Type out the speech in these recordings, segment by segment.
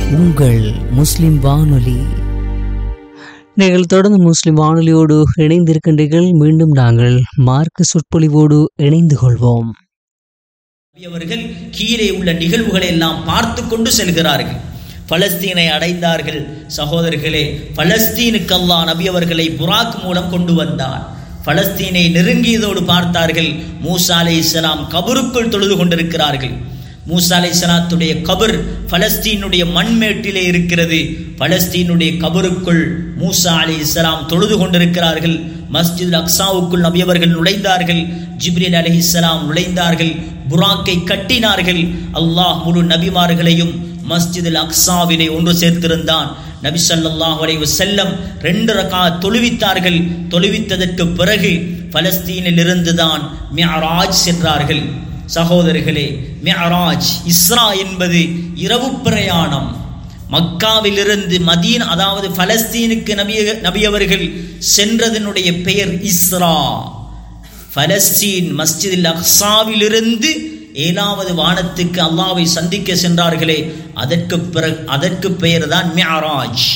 உங்கள் முஸ்லிம் வானொலி நீங்கள் தொடர்ந்து முஸ்லிம் வானொலியோடு இணைந்திருக்கின்றீர்கள் மீண்டும் நாங்கள் மார்க்க சொற்பொழிவோடு இணைந்து கொள்வோம் நபி அவர்கள் கீழே உள்ள நிகழ்வுகளை எல்லாம் பார்த்து கொண்டு செல்கிறார்கள் பலஸ்தீனை அடைந்தார்கள் சகோதரர்களே பலஸ்தீனுக்கு அல்லாஹ் நபி அவர்களை புராக் மூலம் கொண்டு வந்தார் பலஸ்தீனை நெருங்கியதோடு பார்த்தார்கள் மூசா அலை இஸ்லாம் கபருக்குள் தொழுது கொண்டிருக்கிறார்கள் மூசா அலை இஸ்லாத்துடைய கபர் பலஸ்தீனுடைய மண்மேட்டிலே இருக்கிறது பலஸ்தீனுடைய கபருக்குள் மூசா அலை இஸ்லாம் தொழுது கொண்டிருக்கிறார்கள் மஸ்ஜித் அக்ஸாவுக்குள் நபி அவர்கள் நுழைந்தார்கள் ஜிப்ரீல் அலைஹிஸ்ஸலாம் நுழைந்தார்கள் புராக்கை கட்டினார்கள் அல்லாஹ் முழு நபிமார்களையும் மஸ்ஜிதில் அக்ஸாவிலே ஒன்று சேர்த்திருந்தான் நபி ஸல்லல்லாஹு அலைஹி வஸல்லம் ரெண்டு ரகா தொழுவித்தார்கள் தொழுவித்ததற்கு பிறகு பலஸ்தீனில் இருந்துதான் மிஅராஜ் சென்றார்கள் சகோதரர்களே மிஅராஜ் இஸ்ரா என்பது இரவு பிரயாணம் மக்காவிலிருந்து மதீன் அதாவது பலஸ்தீனுக்கு நபி நபி அவர்கள் சென்றதனுடைய பெயர் இஸ்ரா பலஸ்தீன் மஸ்ஜிதில் அக்ஸாவிலிருந்து ஏழாவது வானத்துக்கு அல்லாவை சந்திக்க சென்றார்களே அதற்கு பிறகு அதற்கு பெயர் தான் மியராஜ்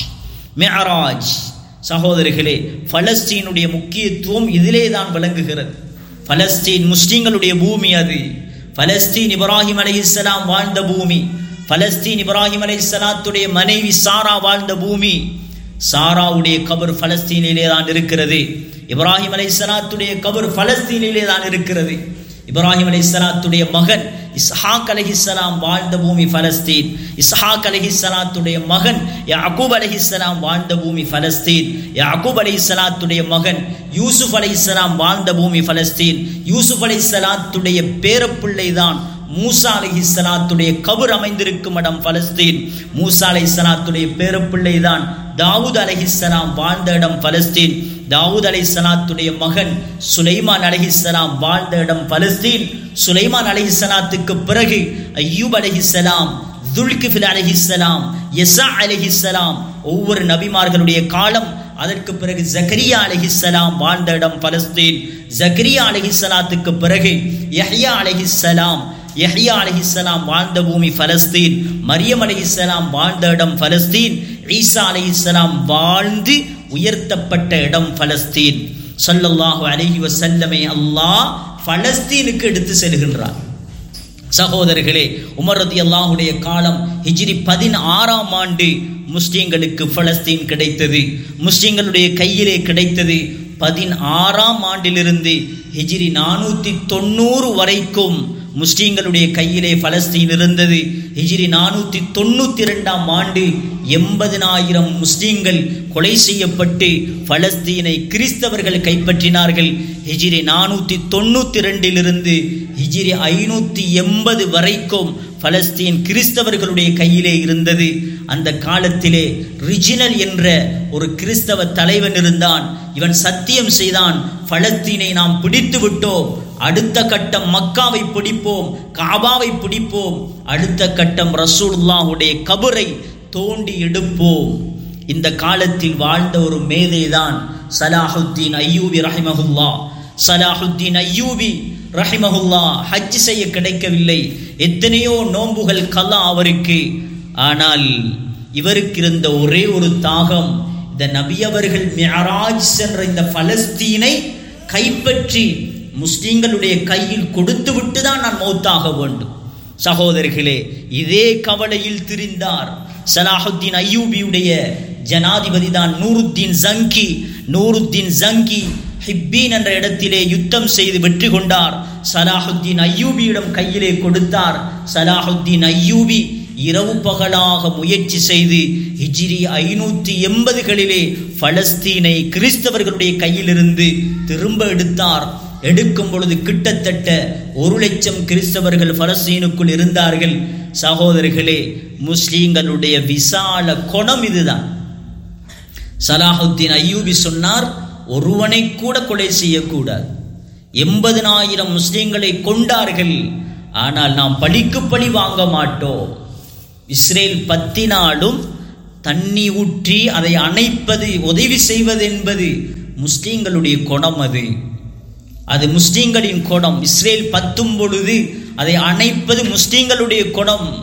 மியராஜ் சகோதரிகளே பலஸ்தீனுடைய முக்கியத்துவம் இதிலே தான் விளங்குகிறது பலஸ்தீன் முஸ்லிம்களுடைய பூமி அது பலஸ்தீன் இப்ராஹிம் அலைஹிஸ்ஸலாம் வாழ்ந்த பூமி பலஸ்தீன் இப்ராஹிம் அலைஹிஸ்ஸலாத்துடைய மனைவி சாரா வாழ்ந்த பூமி சாராவுடைய கபர் பலஸ்தீனிலே தான் இருக்கிறது இப்ராஹிம் அலைஹிஸ்ஸலாத்துடைய கபர் பலஸ்தீனிலே தான் இருக்கிறது இப்ராஹிம் அலைஹிஸ்ஸலாத்துடைய மகன் இஸ்ஹாக் அலைஹிஸ்ஸலாம் வாழ்ந்த பூமி பலஸ்தீன் இஸ்ஹாக் அலைஹிஸ்ஸலாத்துடைய மகன் யாக்கூப் அலைஹிஸ்ஸலாம் வாழ்ந்த பூமி பலஸ்தீன் யாக்கூப் அலைஹிஸ்ஸலாத்துடைய மகன் யூசுப் அலைஹிஸ்ஸலாம் வாழ்ந்த பூமி பலஸ்தீன் யூசுப் அலைஹிஸ்ஸலாத்துடைய பேரப்பிள்ளை தான் மூசா அலைஹிஸ்ஸலாத்துடைய கபர் அமைந்திருக்கும் இடம் பலஸ்தீன் மூசா அலைஹிஸ்ஸலாத்துடைய பேரப்பிள்ளை தான் தாவூத் அலைஹிஸ்ஸலாம் வாழ்ந்த இடம் பலஸ்தீன் தாவூத் அலைஹிஸ்ஸலாத்துடைய மகன் சுலைமான் அலைஹிஸ்ஸலாம் வாழ்ந்த இடம் பலஸ்தீன் சுலைமான் அலைஹிஸ்ஸலாத்துக்கு பிறகு ஐயூப் அலைஹிஸ்ஸலாம் துல்கிஃபில் அலைஹிஸ்ஸலாம் யசா அலைஹிஸ்ஸலாம் ஒவ்வொரு நபிமார்களுடைய காலம் அதற்கு பிறகு ஜக்கரியா அலைஹிஸ்ஸலாம் வாழ்ந்த இடம் பலஸ்தீன் ஜக்கரியா அலைஹிஸ்ஸலாத்துக்கு பிறகு யஹ்யா அலைஹிஸ்ஸலாம் யஹ்யா அலைஹிஸ்ஸலாம் வாழ்ந்த பூமி பலஸ்தீன் மரியம் அலைஹிஸ்ஸலாம் வாழ்ந்த இடம் பலஸ்தீன் ஈசா அலைஹிஸ்ஸலாம் வாழ்ந்து உயர்த்தப்பட்ட இடம் பலஸ்தீன் ஸல்லல்லாஹு அலைஹி வஸல்லமை அல்லாஹ் பலஸ்தீனுக்கு எடுத்து செல்கின்றார் சகோதரர்களே உமர் ரதி அல்லாஹுடைய காலம் ஹிஜ்ரி பதினாறாம் ஆண்டு முஸ்லிம்களுக்கு பலஸ்தீன் கிடைத்தது முஸ்லிம்களுடைய கையிலே கிடைத்தது பதினாறாம் ஆண்டிலிருந்து ஹிஜ்ரி நானூற்றி தொண்ணூறு வரைக்கும் முஸ்லிம்களுடைய கையிலே பலஸ்தீன் இருந்தது ஹிஜ்ரி நானூற்றி தொண்ணூற்றி ரெண்டாம் ஆண்டு எண்பதினாயிரம் முஸ்லிம்கள் கொலை செய்யப்பட்டு பலஸ்தீனை கிறிஸ்தவர்கள் கைப்பற்றினார்கள் ஹிஜ்ரி நானூற்றி தொண்ணூற்றி ரெண்டிலிருந்து ஹிஜ்ரி ஐநூற்றி எண்பது வரைக்கும் பலஸ்தீன் கிறிஸ்தவர்களுடைய கையிலே இருந்தது அந்த காலத்திலே ரிஜினல் என்ற ஒரு கிறிஸ்தவ தலைவன் இருந்தான் இவன் சத்தியம் செய்தான் பலஸ்தீனை நாம் பிடித்து விட்டோம் அடுத்த கட்டம் மக்காவை பிடிப்போம் காபாவை பிடிப்போம் அடுத்த கட்டம் ரசூலுல்லாஹுடைய கபரை தோண்டி எடுப்போம் இந்த காலத்தில் வாழ்ந்த ஒரு மேதைதான் சலாஹுத்தீன் ஐயூபி ரஹிமஹுல்லா சலாஹுத்தீன் ஐயூபி ரஹிமஹுல்லா ஹஜ் செய்ய கிடைக்கவில்லை எத்தனையோ நோன்புகள் கலா அவருக்கு ஆனால் இவருக்கு இருந்த ஒரே ஒரு தாகம் இந்த நபியவர்கள் மியராஜ் சென்ற இந்த பலஸ்தீனை கைப்பற்றி முஸ்லிம்களுடைய கையில் கொடுத்து விட்டு தான் நான் மௌத்தாக வேண்டும் சகோதரிகளே இதே கவலையில் திரிந்தார் சலாஹுத்தீன் ஐயூபியுடைய ஜனாதிபதி தான் நூருத்தீன் ஜங்கி நூருத்தீன் ஜங்கி ஹிப்பீன் என்ற இடத்திலே யுத்தம் செய்து வெற்றி கொண்டார் சலாஹுத்தீன் ஐயூபியிடம் கையிலே கொடுத்தார் சலாஹுத்தீன் ஐயூபி இரவு பகலாக முயற்சி செய்து ஹிஜ்ரி ஐநூற்றி எண்பதுகளிலே பலஸ்தீனை கிறிஸ்தவர்களுடைய கையிலிருந்து திரும்ப எடுத்தார் எடுக்கும் பொழுது கிட்டத்தட்ட ஒரு லட்சம் கிறிஸ்தவர்கள் பலஸ்தீனுக்குள் இருந்தார்கள் சகோதரர்களே முஸ்லீம்களுடைய விசால குணம் இதுதான் சலாஹுத்தீன் ஐயூபி சொன்னார் ஒருவனை கூட கொலை செய்யக்கூடாது எண்பதினாயிரம் முஸ்லீம்களை கொண்டார்கள் ஆனால் நாம் பழிக்கு பழி வாங்க மாட்டோம் இஸ்ரேல் பத்தினாலும் தண்ணி ஊற்றி அதை அணைப்பது உதவி செய்வது என்பது முஸ்லீம்களுடைய குணம் அது அது முஸ்லீம்களின் குணம் இஸ்ரேல் பத்தும் பொழுது அதை அணைப்பது முஸ்லீம்களுடைய குணம்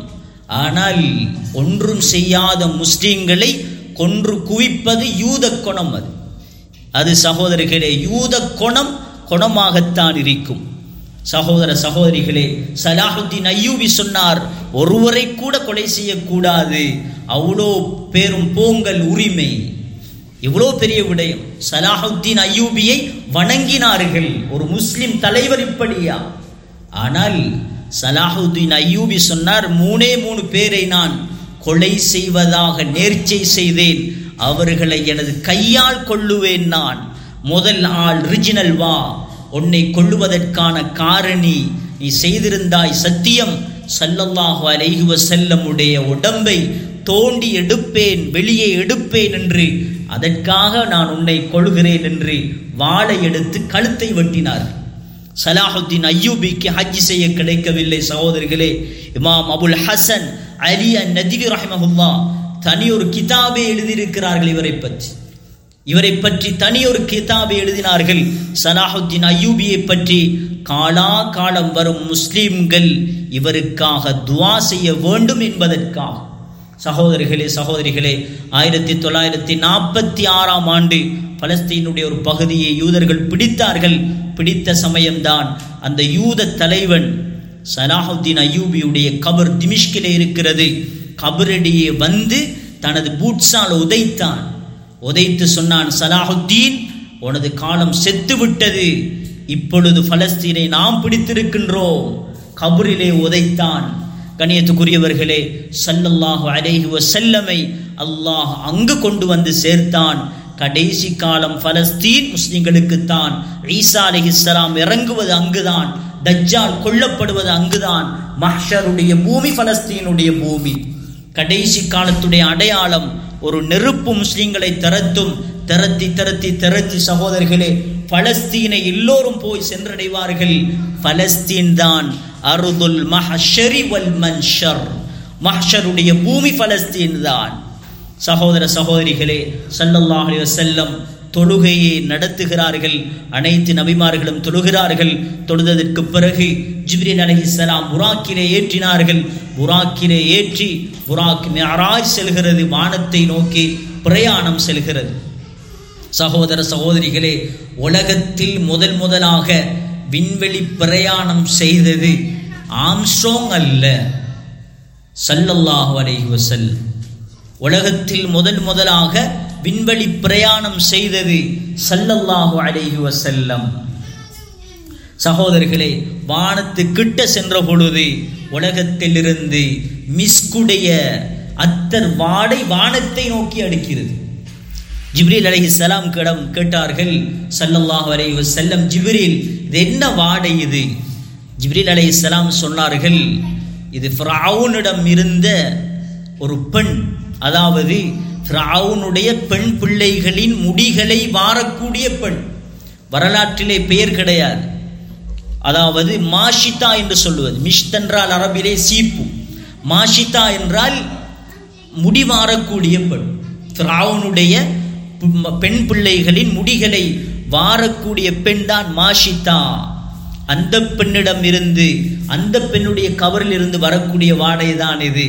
ஆனால் ஒன்றும் செய்யாத முஸ்லிம்களை கொன்று குவிப்பது யூத குணம் அது அது சகோதரர்களே யூத குணம் குணமாகத்தான் இருக்கும் சகோதர சகோதரிகளே சலாஹுத்தீன் ஐயூபி சொன்னார் ஒருவரை கூட கொலை செய்யக்கூடாது அவ்வளோ பேரும் போங்கல் உரிமை இவ்வளோ பெரிய விடயம் சலாஹுத்தீன் ஐயூபியை வணங்கினார்கள் ஒரு முஸ்லிம் தலைவர் இப்படியா ஆனால் சலாஹுத்தீன் ஐயூபி சொன்னார் மூணே மூணு பேரை நான் கொலை செய்வதாக நேர்ச்சை செய்தேன் அவர்களை எனது கையால் கொள்ளுவேன் நான் முதல் ஆள் ரிஜினல் வா உன்னை கொள்ளுவதற்கான காரணி நீ செய்திருந்தாய் சத்தியம் சல்லல்லாஹு அலைஹி வஸல்லமுடைய உடம்பை தோண்டி எடுப்பேன் வெளியே எடுப்பேன் என்று அதற்காக நான் உன்னை கொள்கிறேன் என்று வாளை எடுத்து கழுத்தை வெட்டினார் சலாஹுத்தீன் ஐயூபிக்கு ஹஜ் செய்ய கிடைக்கவில்லை சகோதரிகளே இமாம் அபுல் ஹசன் அலி அன் நதிவி ரஹமஹுல்லா தனி ஒரு கிதாபை எழுதியிருக்கிறார்கள் இவரை பற்றி இவரை பற்றி தனி ஒரு கிதாபை எழுதினார்கள் சலாஹுத்தீன் ஐயூபியை பற்றி காலா காலம் வரும் முஸ்லிம்கள் இவருக்காக துவா செய்ய வேண்டும் என்பதற்காக சகோதரிகளே சகோதரிகளே ஆயிரத்தி தொள்ளாயிரத்தி நாற்பத்தி ஆறாம் ஆண்டு பலஸ்தீனுடைய ஒரு பகுதியை யூதர்கள் பிடித்தார்கள் பிடித்த சமயம்தான் அந்த யூத தலைவன் சலாஹுத்தீன் ஐயூபியுடைய கபர் திமிஷ்கிலே இருக்கிறது கபரடியே வந்து தனது பூட்ஸால் உதைத்தான் உதைத்து சொன்னான் சலாஹுத்தீன் உனது காலம் செத்து விட்டது இப்பொழுது பலஸ்தீனை நாம் பிடித்திருக்கின்றோம் கபரிலே உதைத்தான் கணியத்துக்குரியவர்களே சல்லல்லாஹு அலைஹி வஸல்லமை அல்லாஹ் அங்கு கொண்டு வந்து சேர்த்தான் கடைசி காலம் பலஸ்தீன் முஸ்லிம்களுக்குத்தான் ஈசா அலிஹிஸ்ஸலாம் இறங்குவது அங்குதான் தஜ்ஜால் கொல்லப்படுவது அங்குதான் மஹ்ஷருடைய பூமி பலஸ்தீனுடைய பூமி கடைசி காலத்துடைய அடையாளம் ஒரு நெருப்பு முஸ்லிம்களை திரத்தும் திரத்தி திரத்தி திரத்தி சகோதரர்களே பலஸ்தீனை எல்லோரும் போய் சென்றடைவார்கள் பலஸ்தீன் தான் அருதுல் மஹஷரி வல் மன்ஷர் மஹ்ஷருடைய பூமி பலஸ்தீன் தான் சகோதர சகோதரிகளே சல்லல்லாஹு அலைஹி வஸல்லம் தொழுகையை நடத்துகிறார்கள் அனைத்து நபிமார்களும் தொழுகிறார்கள் தொழுததற்கு பிறகு ஜிப்ரீல் அலைஹிஸ்ஸலாம் புராக்கிலே ஏற்றினார்கள் புராக்கிலே ஏற்றி புராக் மியராஜ் செல்கிறது வானத்தை நோக்கி பிரயாணம் செல்கிறது சகோதர சகோதரிகளே உலகத்தில் முதல் முதலாக விண்வெளி பிரயாணம் செய்தது ஆம்ஸ்ட்ரோங் அல்ல சல்லல்லாஹு அலைஹி வஸல்லம் உலகத்தில் முதல் முதலாக விண்வெளி பிரயாணம் செய்தது சல்லல்லாஹு அலைஹி வஸல்லம் சகோதரர்களே வானத்து கிட்ட சென்ற பொழுது உலகத்திலிருந்து மிஸ்குடைய அத்தர் வாடை வானத்தை நோக்கி அடிக்கிறது ஜிப்ரீல் அலைஹி சலாம் கிடம் கேட்டார்கள் சல்லல்லாஹு அலைஹி வஸல்லம் ஜிப்ரீல் இது என்ன வாடை இது ஜிப்ரீல் அலைஹி சலாம் சொன்னார்கள் இது ஃபிரௌனிடம் இருந்த ஒரு பெண் அதாவது ஃபிரௌனுடைய பெண் பிள்ளைகளின் முடிகளை வாரக்கூடிய பெண் வரலாற்றிலே பெயர் கிடையாது அதாவது மாஷிதா என்று சொல்லுவது மிஷ்த் என்றால் அரபிலே சீப்பு மாஷிதா என்றால் முடிவாரக்கூடிய பெண் ஃபிரௌனுடைய பெண் பிள்ளைகளின் முடிகளை வாரக்கூடிய பெண் தான் மாஷிதா அந்த பெண்ணிடம் இருந்து அந்த பெண்ணுடைய கவரில் இருந்து வரக்கூடிய வாடை தான் இது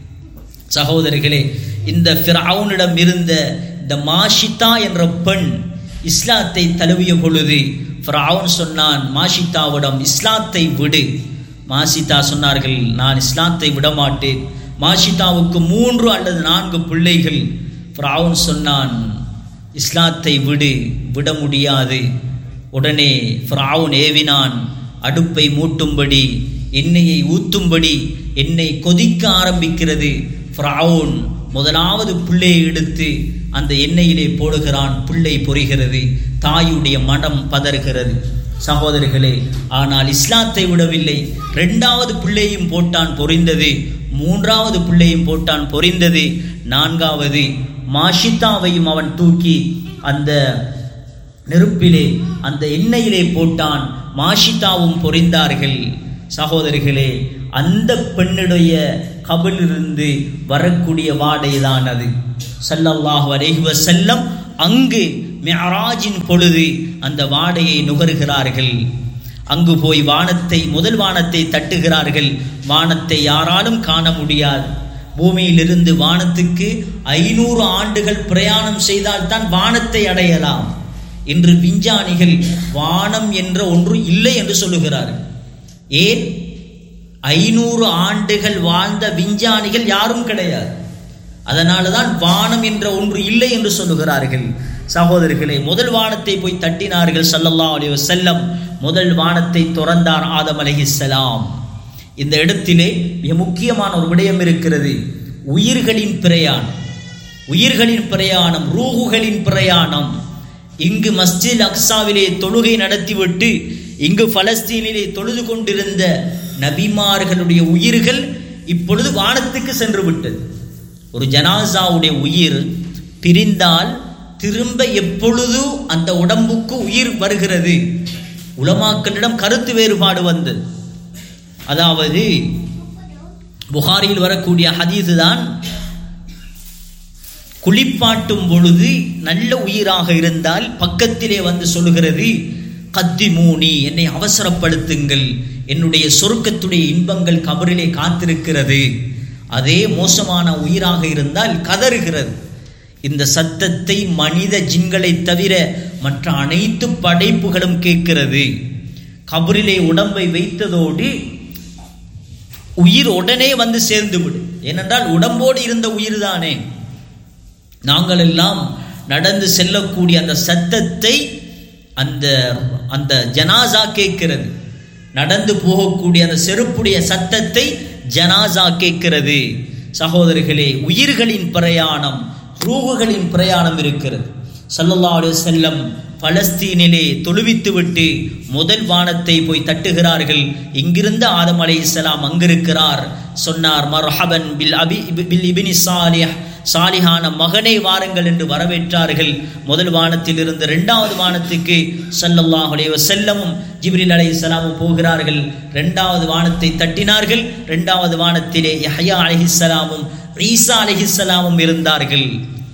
சகோதரிகளே இந்த ஃபிரௌனிடம் இருந்த இந்த மாஷிதா என்ற பெண் இஸ்லாத்தை தழுவிய பொழுது ஃபிரௌன் சொன்னான் மாஷிதாவிடம் இஸ்லாத்தை விடு மாஷிதா சொன்னார்கள் நான் இஸ்லாத்தை விட மாட்டேன் மாஷிதாவுக்கு மூன்று அல்லது நான்கு பிள்ளைகள் ஃபிரௌன் சொன்னான் இஸ்லாத்தை விடு விட முடியாது உடனே ஃபிரௌன் ஏவினான் அடுப்பை மூட்டும்படி எண்ணெயை ஊத்தும்படி எண்ணெய் கொதிக்க ஆரம்பிக்கிறது ஃபிரௌன் முதலாவது பிள்ளையை எடுத்து அந்த எண்ணெயிலே போடுகிறான் பிள்ளை பொரிகிறது தாயுடைய மனம் பதறுகிறது சகோதரர்களே ஆனால் இஸ்லாத்தை விடவில்லை ரெண்டாவது பிள்ளையும் போட்டான் பொரிந்தது மூன்றாவது பிள்ளையும் போட்டான் பொரிந்தது நான்காவது மாஷித்தாவையும் அவன் தூக்கி அந்த நெருப்பிலே அந்த எண்ணெயிலே போட்டான் மாஷிதாவும் பொறிந்தார்கள் சகோதரிகளே அந்த பெண்ணுடைய கபிலிருந்து வரக்கூடிய வாடை தான் அது சல்லல்லாஹு அலைஹி வஸல்லம் அங்கு மியராஜின் பொழுது அந்த வாடையை நுகர்கிறார்கள் அங்கு போய் வானத்தை முதல் வானத்தை தட்டுகிறார்கள் வானத்தை யாராலும் காண முடியாது பூமியிலிருந்து வானத்துக்கு ஐநூறு ஆண்டுகள் பிரயாணம் செய்தால்தான் வானத்தை அடையலாம் இன்று விஞ்ஞானிகள் வானம் என்ற ஒன்று இல்லை என்று சொல்லுகிறார்கள் ஏன் ஐநூறு ஆண்டுகள் வாழ்ந்த விஞ்ஞானிகள் யாரும் கிடையாது அதனால தான் வானம் என்ற ஒன்று இல்லை என்று சொல்லுகிறார்கள் சகோதரர்களே முதல் வானத்தை போய் தட்டினார்கள் சல்லல்லா அலி வசல்லம் முதல் வானத்தை துறந்தார் ஆதம் அலைஹிஸ்ஸலாம் இந்த இடத்திலே மிக முக்கியமான ஒரு விடயம் இருக்கிறது உயிர்களின் பிரயாணம் உயிர்களின் பிரயாணம் ரூகுகளின் பிரயாணம் இங்கு மஸ்ஜித் அக்ஸாவிலே தொழுகை நடத்திவிட்டு இங்கு பலஸ்தீனிலே தொழுது கொண்டிருந்த நபிமார்களுடைய உயிர்கள் இப்பொழுது வானத்துக்கு சென்று விட்டது ஒரு ஜனாசாவுடைய உயிர் பிரிந்தால் திரும்ப எப்பொழுது அந்த உடம்புக்கு உயிர் வருகிறது உலமாக்களிடம் கருத்து வேறுபாடு வந்தது அதாவது புகாரியில் வரக்கூடிய ஹதீது தான் குளிப்பாட்டும் பொழுது நல்ல உயிராக இருந்தால் பக்கத்திலே வந்து சொல்லுகிறது கத்தி மூனி என்னை அவசரப்படுத்துங்கள் என்னுடைய சொருக்கத்துடைய இன்பங்கள் கபரிலே காத்திருக்கிறது அதே மோசமான உயிராக இருந்தால் கதறுகிறது இந்த சத்தத்தை மனித ஜின்களை தவிர மற்ற அனைத்து படைப்புகளும் கேட்கிறது கபரிலே உடம்பை வைத்ததோடு உயிர் உடனே வந்து சேர்ந்து விடும் ஏனென்றால் உடம்போடு இருந்த உயிர் தானே நாங்கள் எல்லாம் நடந்து செல்லக்கூடிய அந்த சத்தத்தை அந்த அந்த ஜனாசா கேட்கிறது நடந்து போகக்கூடிய அந்த செருப்புடைய சத்தத்தை ஜனாசா கேட்கிறது சகோதரர்களே உயிர்களின் பிரயாணம் ரூகுகளின் பிரயாணம் இருக்கிறது சல்லல்லா அலி செல்லம் பலஸ்தீனிலே தொழுவித்து விட்டு முதல் வானத்தை போய் தட்டுகிறார்கள் இங்கிருந்து ஆதம் அலை இஸ்லாம் அங்கிருக்கிறார் சொன்னார் மர்ஹபன் பில் அபி பில் இபினி சாலிஹ் சாலிஹான மகனை வாருங்கள் என்று வரவேற்றார்கள் முதல் வானத்தில் இருந்து இரண்டாவது வானத்துக்கு சல்லல்லாஹ் அலைஹி வஸல்லமும் ஜிப்ரில் அலை இஸ்லாமும் போகிறார்கள் இரண்டாவது வானத்தை தட்டினார்கள் இரண்டாவது வானத்திலே யஹ்யா அலைஹிஸ்ஸலாமும் ஈசா அலைஹிஸ்ஸலாமும் இருந்தார்கள்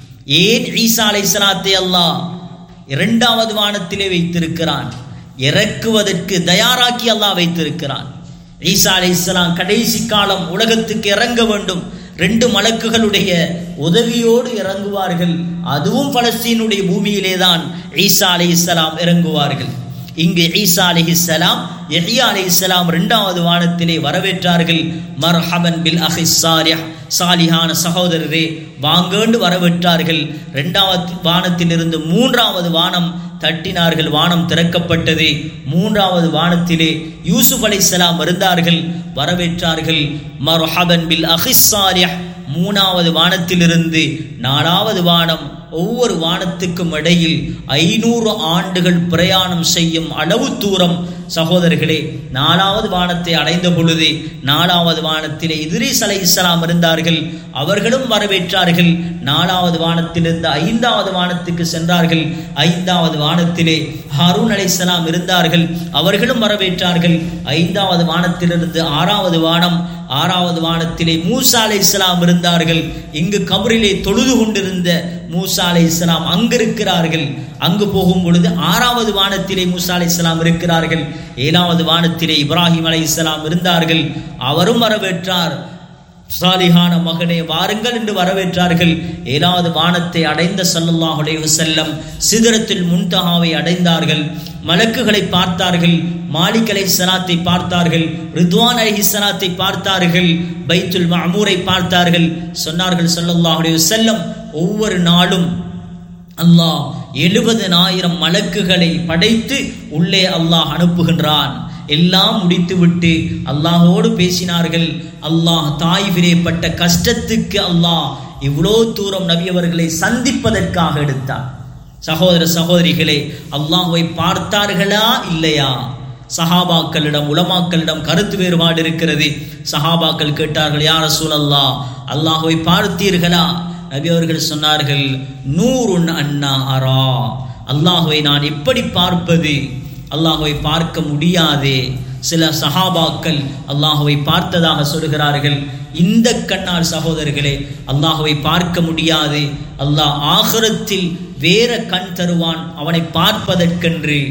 ஏன் ஈசா அலைஹிஸ்ஸலாத்தை அல்லாஹ் இரண்டாவது வானத்திலே வைத்திருக்கிறான் இறக்குவதற்கு தயாராக்கி அல்லாஹ் வைத்திருக்கிறான் ஈசா அலை இஸ்லாம் கடைசி காலம் உலகத்துக்கு இறங்க வேண்டும் ரெண்டு மலக்குகளுடைய உதவியோடு இறங்குவார்கள் அதுவும் பலஸ்தீனுடைய பூமியிலே தான் ஈசா அலை இஸ்லாம் இறங்குவார்கள் இங்கு ஈசா அலி இஸ்லாம் எஹியா அலி இஸ்லாம் இரண்டாவது வானத்திலே வரவேற்றார்கள் மர்ஹபன் பில் அஹி சாலிஹ் சாலிஹான சகோதரரே வாங்கேண்டு வரவேற்றார்கள் இரண்டாவது வானத்திலிருந்து மூன்றாவது வானம் தட்டினார்கள் வானம் திறக்கப்பட்டது மூன்றாவது வானத்திலே யூசுப் அலைஹிஸ்ஸலாம் இருந்தார்கள் வரவேற்றார்கள் மர்ஹபன் பில் அஹிஸ்ஸாலிஹ் மூணாவது வானத்திலிருந்து நாலாவது வானம் ஒவ்வொரு வானத்துக்கும் இடையில் ஐநூறு ஆண்டுகள் பிரயாணம் செய்யும் அளவு தூரம் சகோதரர்களே நாலாவது வானத்தை அடைந்த பொழுது நாலாவது வானத்திலே இதிரீஸ் அலை இஸ்லாம் இருந்தார்கள் அவர்களும் வரவேற்றார்கள் நாலாவது வானத்திலிருந்து ஐந்தாவது வானத்துக்கு சென்றார்கள் ஐந்தாவது வானத்திலே ஹாரூன் அலை இஸ்லாம் இருந்தார்கள் அவர்களும் வரவேற்றார்கள் ஐந்தாவது வானத்திலிருந்து ஆறாவது வானம் ஆறாவது வானத்திலே மூசா அலை இஸ்லாம் இருந்தார்கள் இங்கு கபரிலே தொழுது கொண்டிருந்த மூசா அலை இஸ்லாம் அங்கிருக்கிறார்கள் அங்கு போகும் பொழுது ஆறாவது வானத்திலே மூசா அலை இஸ்லாம் இருக்கிறார்கள் ஏழாவது வானத்திலே இப்ராஹிம் அலை இஸ்லாம் இருந்தார்கள் அவரும் வரவேற்றார் சாலிஹான மகனே வாருங்கள் என்று வரவேற்றார்கள் ஏழாவது வானத்தை அடைந்த சல்லல்லாஹ் அலைஹி வஸல்லம் சிதறத்தில் முன்தஹாவை அடைந்தார்கள் மலக்குகளை பார்த்தார்கள் மாலிக் அலை சலாத்தை பார்த்தார்கள் ரித்வான் அலி சலாத்தை பார்த்தார்கள் பைத்துல் மஅமூரை பார்த்தார்கள் சொன்னார்கள் சல்லல்லாஹு அலைஹி வஸல்லம் ஒவ்வொரு நாளும் அல்லாஹ் எழுபதனாயிரம் மலக்குகளை படைத்து உள்ளே அல்லாஹ் அனுப்புகின்றான் எல்லாம் முடித்துவிட்டு அல்லாஹோடு பேசினார்கள் அல்லாஹ் தாய்விலே பட்ட கஷ்டத்துக்கு அல்லாஹ் இவ்வளோ தூரம் நபியவர்களை சந்திப்பதற்காக எடுத்தார் சகோதர சகோதரிகளே அல்லாஹுவை பார்த்தார்களா இல்லையா சஹாபாக்களிடம் உலமாக்களிடம் கருத்து வேறுபாடு இருக்கிறது சஹாபாக்கள் கேட்டார்கள் யார சூழல்லா அல்லாஹுவை பார்த்தீர்களா நபி அவர்கள் சொன்னார்கள் நூறுன் அண்ணா அரா அல்லாஹுவை நான் எப்படி பார்ப்பது அல்லாஹுவை பார்க்க முடியாதே சில சஹாபாக்கள் அல்லாஹுவை பார்த்ததாக சொல்கிறார்கள் இந்த கண்ணால் சகோதரர்களே அல்லாஹுவை பார்க்க முடியாது அல்லாஹ் ஆகரத்தில் வேற கண் தருவான் அவனை பார்ப்பதற்கென்று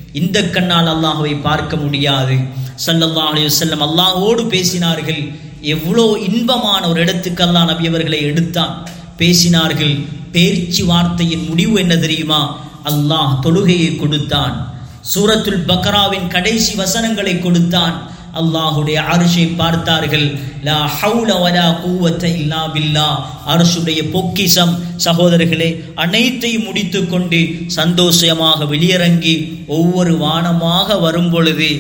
இந்த கண்ணால் அல்லாஹ்வை பார்க்க முடியாது ஸல்லல்லாஹு அலைஹி வஸல்லம் அல்லாஹ்வோடு பேசினார்கள் எவ்வளோ இன்பமான ஒரு இடத்துக்கு அல்லாஹ் நபி அவர்களை எடுத்தான் பேசினார்கள் பேச்சு வார்த்தையின் முடிவு என்ன தெரியுமா அல்லாஹ் தொழுகையை கொடுத்தான் சூரத்துல் பக்ராவின் கடைசி வசனங்களை கொடுத்தான் அல்லாஹுடைய அரிசை பார்த்தார்கள் லா ஹவுல வலா கூவத்த இல்லா பில்லா அரசுடைய பொக்கிசம் சகோதரர்களே அனைத்தையும் முடித்து கொண்டு சந்தோஷமாக வெளியிறங்கி ஒவ்வொரு வானமாக வரும் பொழுது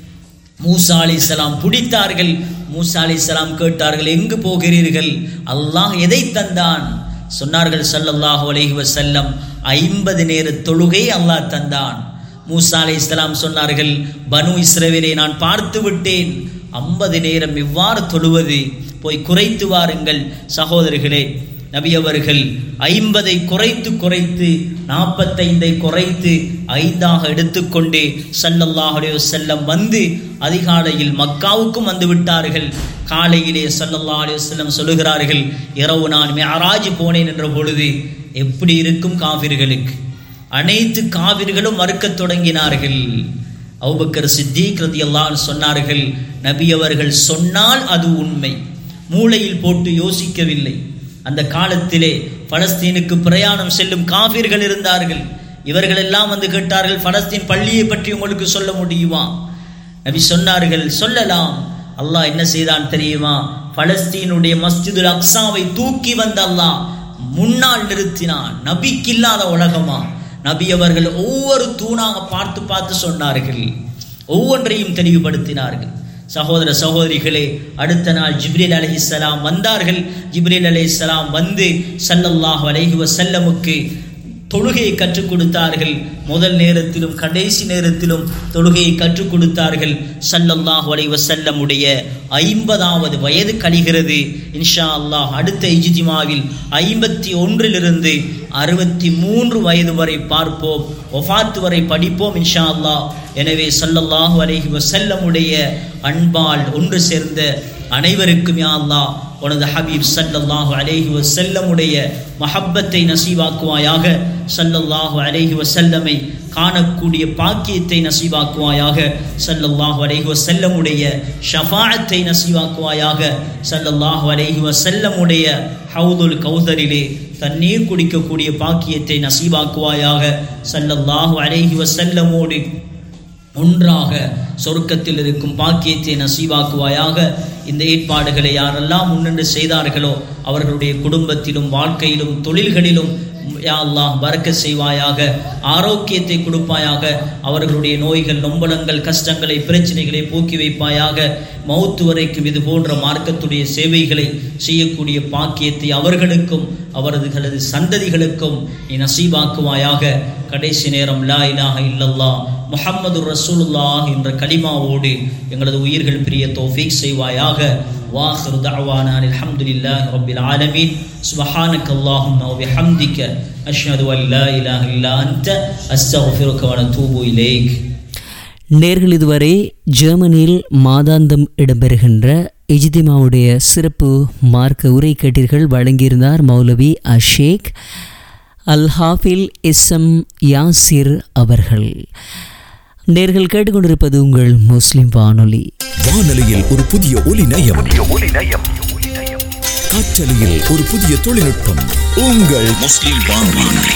மூசா அலிஸ்லாம் பிடித்தார்கள் மூசா அலிஸ்லாம் கேட்டார்கள் எங்கு போகிறீர்கள் அல்லாஹ் எதை தந்தான் சொன்னார்கள் ஸல்லல்லாஹு அலைஹி வஸல்லம் ஐம்பது நேர தொழுகை அல்லாஹ் தந்தான் மூசா அலைஹிஸ்ஸலாம் சொன்னார்கள் பனு இஸ்ரவேலை நான் பார்த்து விட்டேன் ஐம்பது நேரம் இவ்வாறு தொழுவது போய் குறைத்து வாருங்கள் சகோதரர்களே நபி அவர்கள் ஐம்பதை குறைத்து குறைத்து நாற்பத்தைந்தை குறைத்து ஐந்தாக எடுத்துக்கொண்டு ஸல்லல்லாஹு அலைஹி வஸல்லம் வந்து அதிகாலையில் மக்காவுக்கும் வந்து விட்டார்கள் காலையிலே ஸல்லல்லாஹு அலைஹி வஸல்லம் சொல்லுகிறார்கள் இரவு நான் மிஅராஜ் போனேன் என்ற பொழுது எப்படி இருக்கும் காவிர்களுக்கு அனைத்து காவிர்களும் மறுக்கத் தொடங்கினார்கள் அவுபக்கர் சித்திக் ரதியல்லாஹு சொன்னார்கள் நபி அவர்கள் சொன்னால் அது உண்மை மூளையில் போட்டு யோசிக்கவில்லை அந்த காலத்திலே பலஸ்தீனுக்கு பிரயாணம் செல்லும் காபிர்கள் இருந்தார்கள் இவர்கள் எல்லாம் வந்து கேட்டார்கள் பலஸ்தீன் பள்ளியை பற்றி உங்களுக்கு சொல்ல முடியுமா நபி சொன்னார்கள் சொல்லலாம் அல்லாஹ் என்ன செய்தான் தெரியுமா பலஸ்தீனுடைய மஸ்ஜிதுல் அக்ஸாவை தூக்கி வந்த அல்லாஹ் முன்னால் நிறுத்தினான் நபிக்கு இல்லாத உலகமா நபி அவர்கள் ஒவ்வொரு தூணாக பார்த்து பார்த்து சொன்னார்கள் ஒவ்வொன்றையும் தெளிவுபடுத்தினார்கள் சகோதர சகோதரிகளே அடுத்த நாள் ஜிப்ரீல் அலைஹிஸ்ஸலாம் வந்தார்கள் ஜிப்ரீல் அலைஹிஸ்ஸலாம் வந்து ஸல்லல்லாஹு அலைஹி வஸல்லமுக்கு தொழுகையை கற்றுக் கொடுத்தார்கள் முதல் நேரத்திலும் கடைசி நேரத்திலும் தொழுகையை கற்றுக் கொடுத்தார்கள் ஸல்லல்லாஹு அலைஹி வஸல்லமுடைய ஐம்பதாவது வயது கழிகிறது இன்ஷா அல்லாஹ் அடுத்த இஜ்திமாவில் ஐம்பத்தி ஒன்றிலிருந்து அறுபத்தி மூன்று வயது வரை பார்ப்போம் ஒஃபாத்து வரை படிப்போம் இன்ஷா அல்லாஹ் எனவே ஸல்லல்லாஹு அலைஹி வஸல்லமுடைய அன்பால் ஒன்று சேர்ந்த அனைவருக்கும் யா அல்லாஹ் உனது ஹபீப் ஸல்லல்லாஹு அலைஹி வஸல்லமுடைய மஹப்பத்தை நசீவாக்குவாயாக ஸல்லல்லாஹு அலைஹி வஸல்லமை காணக்கூடிய பாக்கியத்தை நசீவாக்குவாயாக ஸல்லல்லாஹு அலைஹி வஸல்லமுடைய ஷஃபாஅத்தை நசீவாக்குவாயாக ஸல்லல்லாஹு அலைஹி வஸல்லமுடைய ஹவுதுல் கௌதரிலே தண்ணீர் குடிக்கக்கூடிய பாக்கியத்தை நசீவாக்குவாயாக ஸல்லல்லாஹு அலைஹி வஸல்லமோடு ஒன்றாக சொர்க்கத்தில் இருக்கும் பாக்கியத்தை நசீவாக்குவாயாக இந்த ஏற்பாடுகளை யாரெல்லாம் முன்னின்று செய்தார்களோ அவர்களுடைய குடும்பத்திலும் வாழ்க்கையிலும் தொழில்களிலும் யா அல்லாஹ் பறக்க செய்வாயாக ஆரோக்கியத்தை கொடுப்பாயாக அவர்களுடைய நோய்கள் நொம்பலங்கள் கஷ்டங்களை பிரச்சனைகளை போக்கி வைப்பாயாக மௌத்து வரைக்கும் இது போன்ற மார்க்கத்துடைய சேவைகளை செய்யக்கூடிய பாக்கியத்தை அவர்களுக்கும் அவர்களது சந்ததிகளுக்கும் நீ நசீபாக்குவாயாக கடைசி நேரம் லா இலாஹ இல்லல்லா முஹம்மது ரசூலுல்லாஹ் என்ற கலிமாவோடு எங்களது உயிர்கள் பிரிய தௌஃபீக் செய்வாயாக واخر دعوانا الحمد لله رب العالمين سبحانك اللهم وبحمدك اشهد ان لا اله الا انت استغفرك ونتوب اليك நேர்கள் இதுவரை ஜெர்மனியில் மாதாந்தம் இடம்பெறுகின்ற இஜ்திமாவுடைய சிறப்பு மார்க்க உரை கேட்டீர்கள் வழங்கியிருந்தார் மௌலவி அஷேக் அல் ஹாஃபில் இஸ்எம் யாசிர் அவர்கள் நேர்கள் கேட்டுக்கொண்டிருப்பது உங்கள் முஸ்லிம் வானொலி வானொலியில் ஒரு புதிய ஒலி நயம் காற்றலையில் ஒரு புதிய தொழில்நுட்பம் உங்கள் முஸ்லிம் வானொலி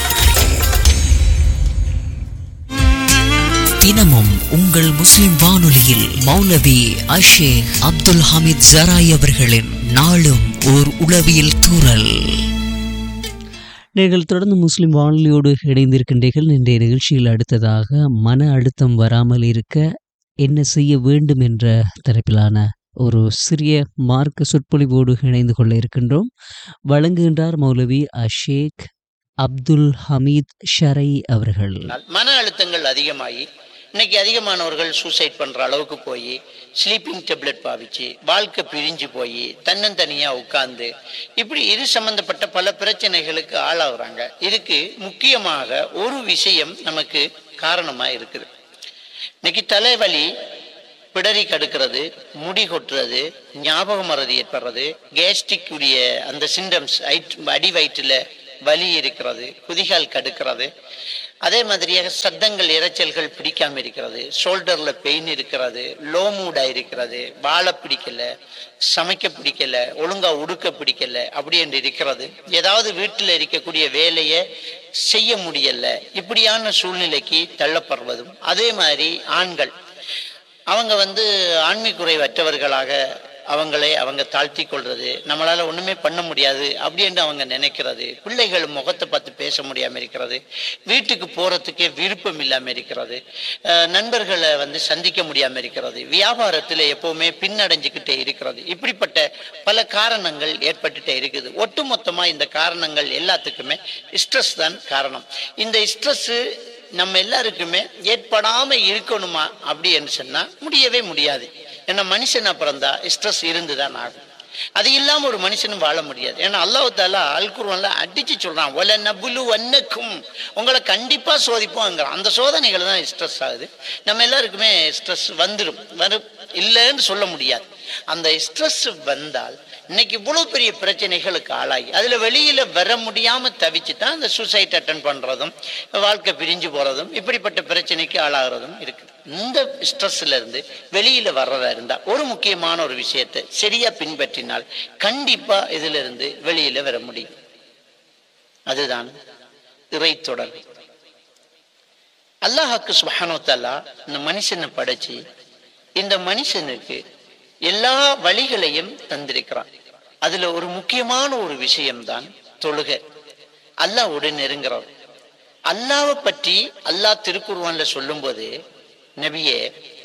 தினமும் உங்கள் முஸ்லிம் வானொலியில் மௌலவி அஷேக் அப்துல் ஹமீத் ஜராய் அவர்களின் நாளும் ஓர் உளவியல் தூறல் நீங்கள் தொடர்ந்து முஸ்லிம் வானொலியோடு இணைந்திருக்கின்றீர்கள் இன்றைய நிகழ்ச்சியில் அடுத்ததாக மன அழுத்தம் வராமல் இருக்க என்ன செய்ய வேண்டும் என்ற தரப்பிலான ஒரு சிறிய மார்க்க சொற்பொழிவோடு இணைந்து கொள்ள இருக்கின்றோம் வழங்குகின்றார் மௌலவி அஷேக் அப்துல் ஹமீத் ஷரை அவர்கள் மன அழுத்தங்கள் அதிகமாகி இன்னைக்கு அதிகமானவர்கள் சூசைட் பண்ற அளவுக்கு போய் ஸ்லீப்பிங் டெப்லெட் பாவிச்சு வாழ்க்கை பிரிஞ்சு போய் தன்னந்தனியா உட்கார்ந்து இப்படி இது சம்பந்தப்பட்ட பல பிரச்சனைகளுக்கு ஆளாகுறாங்க இதுக்கு முக்கியமாக ஒரு விஷயம் நமக்கு காரணமா இருக்குது இன்னைக்கு தலைவலி பிடரி கடுக்கிறது முடி கொட்டுறது ஞாபக மறதி ஏற்படுறது கேஸ்ட்ரிக் உடைய அந்த சிம்டம்ஸ் அடி வயிற்றுல வலி இருக்கிறது குதிகால் கடுக்கிறது அதே மாதிரியாக சத்தங்கள் இரைச்சல்கள் பிடிக்காம இருக்கிறது ஷோல்டர்ல பெயின் இருக்கிறது லோ மூடா இருக்கிறது வாழ பிடிக்கல சமைக்க பிடிக்கல ஒழுங்கா உடுக்க பிடிக்கல அப்படி என்று இருக்கிறது ஏதாவது வீட்டில் இருக்கக்கூடிய வேலையை செய்ய முடியல இப்படியான சூழ்நிலைக்கு தள்ளப்படுவதும் அதே மாதிரி ஆண்கள் அவங்க வந்து ஆண்மை குறைவற்றவர்களாக அவங்களை அவங்க தாழ்த்தி கொள்றது நம்மளால ஒண்ணுமே பண்ண முடியாது அப்படின்னு அவங்க நினைக்கிறது பிள்ளைகள் முகத்தை பார்த்து பேச முடியாம இருக்கிறது வீட்டுக்கு போறதுக்கே விருப்பம் இல்லாம இருக்கிறது அஹ் நண்பர்களை வந்து சந்திக்க முடியாம இருக்கிறது வியாபாரத்துல எப்பவுமே பின்னடைஞ்சுக்கிட்டே இருக்கிறது இப்படிப்பட்ட பல காரணங்கள் ஏற்பட்டுட்டே இருக்குது ஒட்டுமொத்தமா இந்த காரணங்கள் எல்லாத்துக்குமே ஸ்ட்ரெஸ் தான் காரணம் இந்த ஸ்ட்ரெஸ் நம்ம எல்லாருக்குமே ஏற்படாம இருக்கணுமா அப்படின்னு சொன்னா முடியவே முடியாது ஏன்னா மனுஷனா பிறந்தா ஸ்ட்ரெஸ் இருந்துதான் ஆகும் அது இல்லாம ஒரு மனுஷனும் வாழ முடியாது ஏன்னா அல்லாஹ் தாலா அல் குர்ஆன்ல அடிச்சு சொல்றான் ஒல நபுலு வன்னக்கும் உங்களை கண்டிப்பா சோதிப்போங்கிறான் அந்த சோதனைகள் தான் ஸ்ட்ரெஸ் ஆகுது நம்ம எல்லாருக்குமே ஸ்ட்ரெஸ் வந்துடும் வரும் இல்லைன்னு சொல்ல முடியாது அந்த ஸ்ட்ரெஸ் வந்தால் இன்னைக்கு இவ்வளவு பெரிய பிரச்சனைகளுக்கு ஆளாகி அதுல வெளியில வர முடியாம தவிச்சு தான் இந்த சூசைட் அட்டன் பண்றதும் வாழ்க்கை பிரிஞ்சு போறதும் இப்படிப்பட்ட பிரச்சனைக்கு ஆளாகிறதும் இருக்குது இந்த ஸ்ட்ரெஸ்ல இருந்து வெளியில வர்றதா இருந்தா ஒரு முக்கியமான ஒரு விஷயத்தை சரியா பின்பற்றினால் கண்டிப்பா இதுல இருந்து வெளியில வர முடியும் அதுதான் இறை தொடர்பு அல்லாஹாக்கு சுபஹானோ தஆலா இந்த மனுஷனை படைச்சு இந்த மனுஷனுக்கு எல்லா வழிகளையும் தந்திருக்கிறான் அதுல ஒரு முக்கியமான ஒரு விஷயம்தான் தொழுகை அல்லாஹ்வோடு நெருங்குறோம் அல்லாவை பற்றி அல்லாஹ் திருக்குர்வான்ல சொல்லும்போது நபியே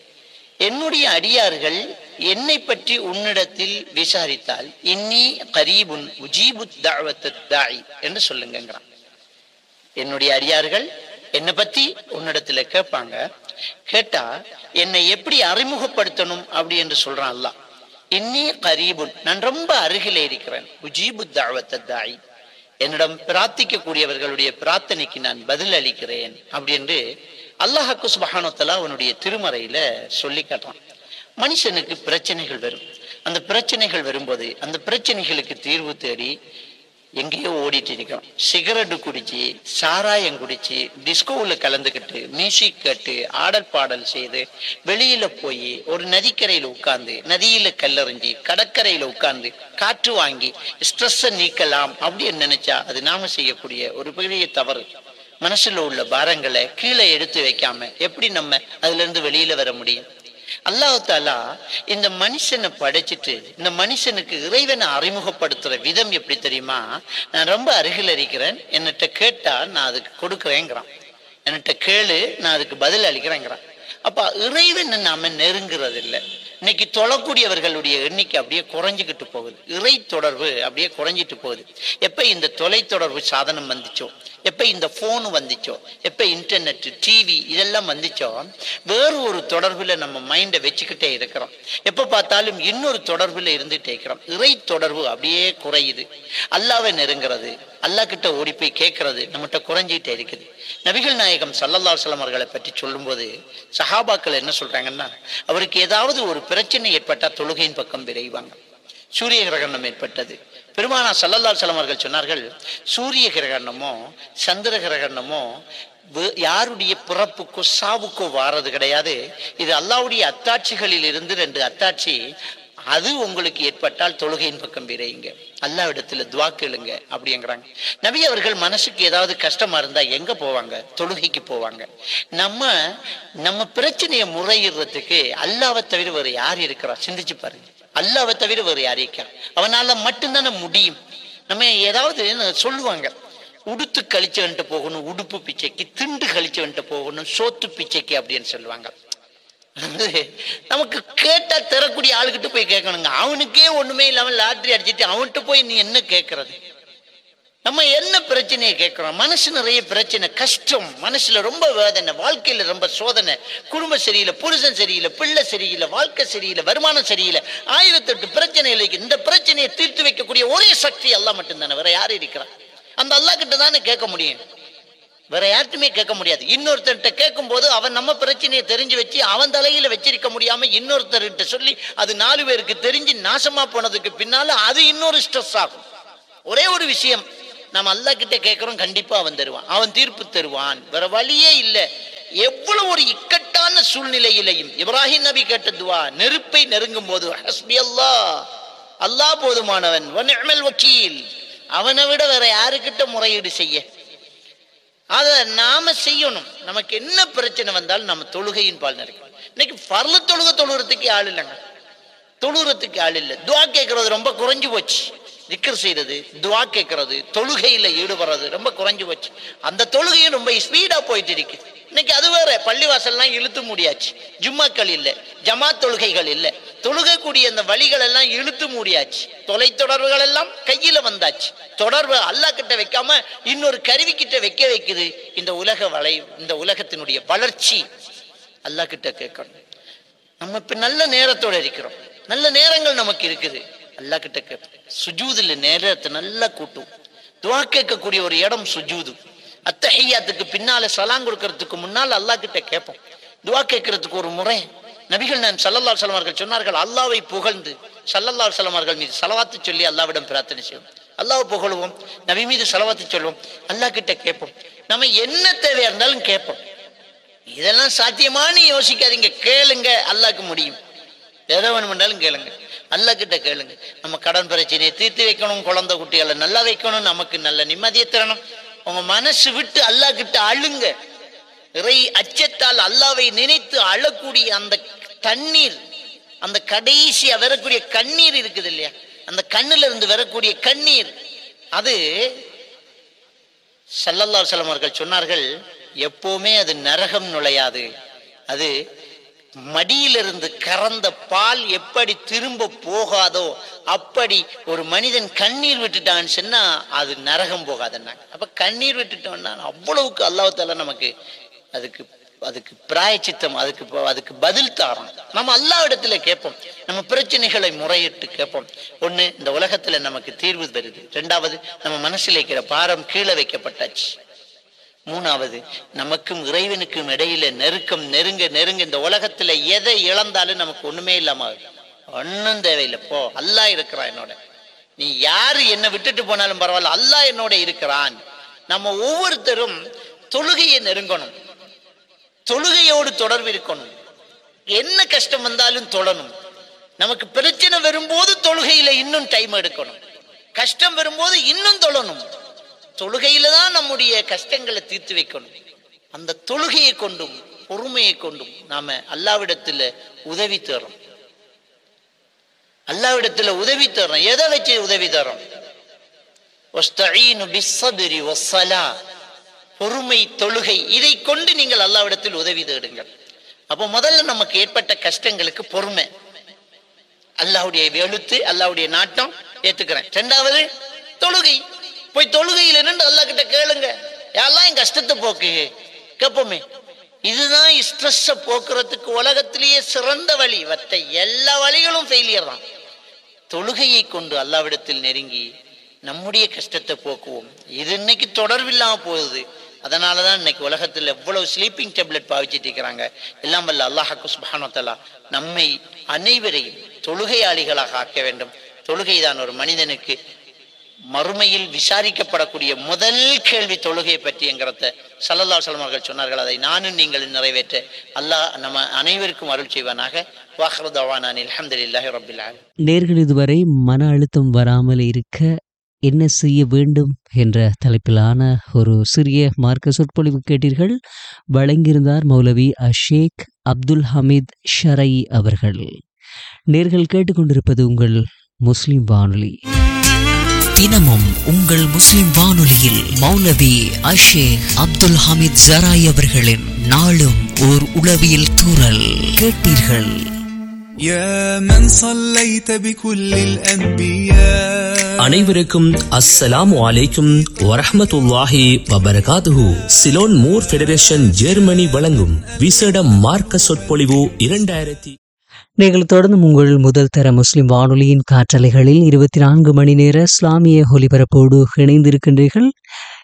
என்னுடைய அடியார்கள் என்னை பற்றி உன்னிடத்தில் விசாரித்தால் இன்னி கரீபுன் உஜீபு தாய் என்று சொல்லுங்கிறான் என்னுடைய அடியார்கள் என்னை பத்தி உன்னிடத்துல கேட்பாங்க கேட்டா என்னை எப்படி அறிமுகப்படுத்தணும் அப்படி என்று சொல்றான் அல்லாஹ் இன்னி கரீபுன் நான் ரொம்ப அருகிலே இருக்கிறேன் உஜீபு தாய் என்னிடம் பிரார்த்திக்க கூடியவர்களுடைய பிரார்த்தனைக்கு நான் பதில் அளிக்கிறேன் அப்படி என்று அல்லாஹாக்கு சுபஹானத்தலா அவனுடைய திருமறையில சொல்லி காட்டுறான் மனுஷனுக்கு பிரச்சனைகள் வரும் அந்த பிரச்சனைகள் வரும்போது அந்த பிரச்சனைகளுக்கு தீர்வு தேடி எங்கேயோ ஓடிட்டு இருக்கோம் சிகரெட்டு குடிச்சு சாராயம் குடிச்சு டிஸ்கோவில் கலந்துக்கிட்டு மியூசிக் கேட்டு ஆடல் பாடல் செய்து வெளியில போய் ஒரு நதிக்கரையில உட்கார்ந்து நதியில கல்லறிஞ்சி கடற்கரையில உட்கார்ந்து காற்று வாங்கி ஸ்ட்ரெஸ்ஸை நீக்கலாம் அப்படின்னு நினைச்சா அது நாம செய்யக்கூடிய ஒரு பெரிய தவறு மனசுல உள்ள பாரங்களை கீழே எடுத்து வைக்காம எப்படி நம்ம அதுல இருந்து வெளியில வர முடியும் அல்லாஹ் தாலா இந்த மனுஷனை படைச்சிட்டு இந்த மனுஷனுக்கு இறைவனை அறிமுகப்படுத்துற விதம் எப்படி தெரியுமா நான் ரொம்ப அருகில் இருக்கிறேன் என்னட்ட கேட்டா நான் அதுக்கு கொடுக்குறேங்கிறான் என்கிட்ட கேளு நான் அதுக்கு பதில் அளிக்கிறேங்கிறான் அப்ப இறைவனை நாம நெருங்குறது இல்லை இன்னைக்கு தொழக்கூடியவர்களுடைய எண்ணிக்கை அப்படியே குறைஞ்சுக்கிட்டு போகுது இறை தொடர்பு அப்படியே குறைஞ்சிட்டு போகுது எப்ப இந்த தொலைத்தொடர்பு சாதனம் வந்துச்சோ எப்ப இந்த போன் வந்துச்சோ எப்ப இன்டர்நெட் டிவி இதெல்லாம் வந்துச்சோ வேறு ஒரு தொடர்புல நம்ம மைண்டை வச்சுக்கிட்டே இருக்கிறோம் எப்ப பார்த்தாலும் இன்னொரு தொடர்புல இருந்துட்டே இருக்கிறோம் இறை தொடர்பு அப்படியே குறையுது அல்லாவை நெருங்கிறது அல்லா கிட்ட ஓடி போய் கேட்கறது நம்மகிட்ட குறைஞ்சிட்டே இருக்குது நபிகள் நாயகம் சல்லல்லா அலுவலம் அவர்களை பற்றி சொல்லும்போது சஹாபாக்கள் என்ன சொல்றாங்கன்னா அவருக்கு ஏதாவது ஒரு பிரச்சனை ஏற்பட்டா தொழுகையின் பக்கம் விரைவாங்க சூரிய கிரகணம் ஏற்பட்டது பெருமானா சல்லல்லா அலுவலம் அவர்கள் சொன்னார்கள் சூரிய கிரகணமோ சந்திர கிரகணமோ வே- யாருடைய பிறப்புக்கோ சாவுக்கோ வாரது கிடையாது இது அல்லாவுடைய அத்தாட்சிகளில் இருந்து ரெண்டு அத்தாட்சி அது உங்களுக்கு ஏற்பட்டால் தொழுகையின் பக்கம் விரையுங்க அல்லா இடத்துல துவா கேளுங்க அப்படிங்கிறாங்க நபி அவர்கள் மனசுக்கு ஏதாவது கஷ்டமா இருந்தா எங்க போவாங்க தொழுகைக்கு போவாங்க நம்ம நம்ம பிரச்சனையை முறையிடுறதுக்கு அல்லாவை தவிர வேறு யார் இருக்கிறா சிந்திச்சு பாருங்க அல்லாவை தவிர வேறு யார் இருக்கா அவனால மட்டும்தானே முடியும் நம்ம ஏதாவது சொல்லுவாங்க உடுத்து கழிச்சவன்ட்டு போகணும் உடுப்பு பிச்சைக்கு திண்டு கழிச்சவன்ட்டு போகணும் சோத்து பிச்சைக்கு அப்படின்னு சொல்லுவாங்க அதாவது நமக்கு கேட்டா தரக்கூடிய ஆளுகிட்ட போய் கேட்கணுங்க அவனுக்கே ஒண்ணுமே இல்லாம லாட்டரி அடிச்சிட்டு அவன்கிட்ட போய் நீ என்ன கேட்கறது நம்ம என்ன பிரச்சனையை கேட்கிறோம் மனசு நிறைய பிரச்சனை கஷ்டம் மனசுல ரொம்ப வேதனை வாழ்க்கையில ரொம்ப சோதனை குடும்பம் சரியில்லை புருஷன் சரியில்லை பிள்ளை சரியில்லை வாழ்க்கை சரியில்லை வருமானம் சரியில்லை ஆயிரத்தெட்டு பிரச்சனைகள் இருக்கு இந்த பிரச்சனையை தீர்த்து வைக்கக்கூடிய ஒரே சக்தி அல்லாஹ் மட்டும்தானே வேற யாரு இருக்கிறா அந்த அல்லாஹ் கிட்ட தானே கேட்க முடியும் வேற யார்ட்டுமே கேட்க முடியாது இன்னொருத்தர்கிட்ட கேட்கும் போது அவன் நம்ம பிரச்சனையை தெரிஞ்சு வச்சு அவன் தலையில வச்சிருக்க முடியாம இன்னொருத்தர்கிட்ட சொல்லி அது நாலு பேருக்கு தெரிஞ்சு நாசமா போனதுக்கு பின்னால அது இன்னொரு ஸ்ட்ரெஸ் ஆகும் ஒரே ஒரு விஷயம் நம்ம அல்லாஹ் கிட்ட கேட்கிறோம் கண்டிப்பா அவன் தருவான் அவன் தீர்ப்பு தருவான் வேற வழியே இல்லை எவ்வளவு ஒரு இக்கட்டான சூழ்நிலையிலையும் இப்ராஹிம் நபி கேட்ட துவா நெருப்பை நெருங்கும் போது ஹஸ்பி அல்லாஹ் அல்லாஹ் போதுமானவன் வ நிஅமல் வக்கீல் அவனை விட வேற யாருக்கிட்ட முறையீடு செய்ய அதை நாம செய்யணும் நமக்கு என்ன பிரச்சனை வந்தாலும் நம்ம தொழுகையின் பால் நினைக்கணும் இன்னைக்கு பரல தொழுகை தொழுகிறதுக்கு ஆள் இல்லைங்க தொழுகிறதுக்கு ஆள் இல்லை துவா கேட்கறது ரொம்ப குறைஞ்சு போச்சு திக்கர் செய்யறது துவா கேட்கறது தொழுகையில் ஈடுபடுறது ரொம்ப குறைஞ்சு போச்சு அந்த தொழுகையும் ரொம்ப ஸ்பீடா போயிட்டு இருக்கு இன்னைக்கு அது வேற பள்ளிவாசல்லாம் இழுத்து முடியாச்சு ஜும்மாக்கள் இல்லை ஜமாத் தொழுகைகள் இல்லை தொழுகக்கூடிய அந்த வழிகள் எல்லாம் இழுத்து மூடியாச்சு தொலைத்தொடர்புகள் எல்லாம் கையில வந்தாச்சு தொடர்பு அல்லாஹ் கிட்ட வைக்காம இன்னொரு கருவி கிட்ட வைக்க வைக்குது இந்த உலக வளை இந்த உலகத்தினுடைய வளர்ச்சி அல்லாஹ் கிட்ட கேட்கணும் நம்ம இப்ப நல்ல நேரத்தோட இருக்கிறோம் நல்ல நேரங்கள் நமக்கு இருக்குது அல்லாஹ் கிட்ட கேட்போம் சுஜூதுல நேரத்தை நல்லா கூட்டும் துவா கேட்கக்கூடிய ஒரு இடம் சுஜூது அத்தஹியாத்துக்கு பின்னால சலாங் கொடுக்கறதுக்கு முன்னால் அல்லாஹ் கிட்ட கேட்போம் துவா கேட்கறதுக்கு ஒரு முறை நபிகள் நான் சல்லல்லா அவர்கள் சொன்னார்கள் அல்லாவை புகழ்ந்து சல்லல்லா அவர்கள் மீது சலவாத்து சொல்லி அல்லாவிடம் பிரார்த்தனை செய்வோம் அல்லாவை புகழுவோம் நபி மீது சலவாத்து சொல்லுவோம் அல்லாஹ் கிட்ட கேட்போம் நம்ம என்ன தேவையா இருந்தாலும் கேட்போம் இதெல்லாம் சாத்தியமானு யோசிக்காதீங்க கேளுங்க அல்லாஹ்க்கு முடியும் எதை வேணுமென்றாலும் கேளுங்க அல்லாஹ் கிட்ட கேளுங்க நம்ம கடன் பிரச்சனையை தீர்த்து வைக்கணும் குழந்தை குட்டிகளை நல்லா வைக்கணும் நமக்கு நல்ல நிம்மதியை தரணும் உங்க மனசு விட்டு அல்லாஹ் கிட்ட அழுங்க இறை அச்சத்தால் அல்லாவை நினைத்து அழக்கூடிய அந்த தண்ணீர் அந்த கடைசியா வரக்கூடிய கண்ணீர் இருக்குது இல்லையா அந்த கண்ணுல இருந்து வரக்கூடிய கண்ணீர் அது சல்லல்லா செல்லம் அவர்கள் சொன்னார்கள் எப்பவுமே அது நரகம் நுழையாது அது மடியிலிருந்து கறந்த பால் எப்படி திரும்ப போகாதோ அப்படி ஒரு மனிதன் கண்ணீர் விட்டுட்டான்னு சொன்னா அது நரகம் போகாதுன்னாங்க அப்ப கண்ணீர் விட்டுட்டோம்னா அவ்வளவுக்கு அல்லாஹால நமக்கு அதுக்கு அதுக்கு பிராயச்சித்தம் அதுக்கு ப- அதுக்கு பதில் தாரோம் நம்ம அல்லா இடத்துல கேட்போம் நம்ம பிரச்சனைகளை முறையிட்டு கேட்போம் ஒண்ணு இந்த உலகத்துல நமக்கு தீர்வு வருது ரெண்டாவது நம்ம மனசுல இருக்கிற பாரம் கீழே வைக்கப்பட்டாச்சு மூணாவது நமக்கும் இறைவனுக்கும் இடையில நெருக்கம் நெருங்க நெருங்க இந்த உலகத்துல எதை இழந்தாலும் நமக்கு ஒண்ணுமே இல்லாம ஆகுது. ஒண்ணும் தேவையில்லை போ அல்லாஹ் இருக்கிறான் என்னோட நீ யாரு என்னை விட்டுட்டு போனாலும் பரவாயில்ல அல்லாஹ் என்னோட இருக்கிறான் நம்ம ஒவ்வொருத்தரும் தொழுகையை நெருங்கணும் தொழுகையோடு தொடர்பு இருக்கணும் என்ன கஷ்டம் வந்தாலும் தொழணும் நமக்கு பிரச்சனை வரும்போது தொழுகையில இன்னும் டைம் எடுக்கணும் கஷ்டம் வரும்போது இன்னும் தொழணும் தொழுகையில தான் நம்முடைய கஷ்டங்களை தீர்த்து வைக்கணும் அந்த தொழுகையை கொண்டும் பொறுமையை கொண்டும் நாம அல்லாவிடத்துல உதவி தரோம் அல்லாவிடத்துல உதவி தரோம் எதை வச்சு உதவி தரோம் வஸ்தஈனு பிஸ்ஸபிரி வஸ்ஸலா. பொறுமை தொழுகை இதை கொண்டு நீங்கள் அல்லாவிடத்தில் உதவி தேடுங்கள் அப்போ முதல்ல நமக்கு ஏற்பட்ட கஷ்டங்களுக்கு பொறுமை அல்லாஹ்வுடைய எழுத்து அல்லாஹ்வுடைய நாட்டம் ஏத்துக்கிறேன் ரெண்டாவது தொழுகை போய் தொழுகையில் நின்று அல்லாஹ் கிட்ட கேளுங்க யாரெல்லாம் என் கஷ்டத்தை போக்கு கேட்போமே இதுதான் ஸ்ட்ரெஸ்ஸை போக்குறதுக்கு உலகத்திலேயே சிறந்த வழி மற்ற எல்லா வழிகளும் ஃபெயிலியர் தான் தொழுகையை கொண்டு அல்லாவிடத்தில் நெருங்கி நம்முடைய கஷ்டத்தை போக்குவோம் இது இன்னைக்கு தொடர்பில்லாம போகுது அதனால தான் இன்னைக்கு உலகத்தில் எவ்வளவு ஸ்லீப்பிங் டேப்லெட் பாவிச்சிட்டு இருக்கிறாங்க எல்லாம் வல்ல அல்லாஹாக்கு சுபானத்தலா நம்மை அனைவரையும் தொழுகையாளிகளாக ஆக்க வேண்டும் தொழுகை தான் ஒரு மனிதனுக்கு மறுமையில் விசாரிக்கப்படக்கூடிய முதல் கேள்வி தொழுகை பற்றிங்கிறத சல்லல்லா சலம் அவர்கள் சொன்னார்கள் அதை நானும் நீங்கள் நிறைவேற்ற அல்லாஹ் நம்ம அனைவருக்கும் அருள் செய்வானாக வாஹ்ரதவானான் அல்ஹம்துலில்லாஹி ரபில் ஆலமீன் நேர்கள் இதுவரை மன அழுத்தம் வராமல் இருக்க என்ன செய்ய வேண்டும் என்ற தலைப்பிலான ஒரு சிறிய மார்க்க சொற்பொழிவு கேட்டீர்கள் வழங்கியிருந்தார் மௌலவி அஷேக் அப்துல் ஹமீத் ஷரை அவர்கள் நேர்கள் கேட்டுக்கொண்டிருப்பது உங்கள் முஸ்லிம் வானொலி தினமும் உங்கள் முஸ்லிம் வானொலியில் மௌலவி அஷேக் அப்துல் ஹமீத் ஜராய் அவர்களின் நாளும் ஓர் உளவியல் தூறல் கேட்டீர்கள் يا من صليت بكل الأنبياء அனைவருக்கும் அஸ்ஸலாமு அலைக்கும் வரஹ்மத்துல்லாஹி வபரகாத்துஹு சிலோன் மூர் ஃபெடரேஷன் ஜெர்மனி வழங்கும் விசேட மார்க்க சொற்பொழிவு இரண்டாயிரத்தி நீங்கள் தொடர்ந்து உங்கள் முதல் தர முஸ்லிம் வானொலியின் காற்றலைகளில் இருபத்தி நான்கு மணி நேர இஸ்லாமிய ஒலிபரப்போடு இணைந்திருக்கின்றீர்கள்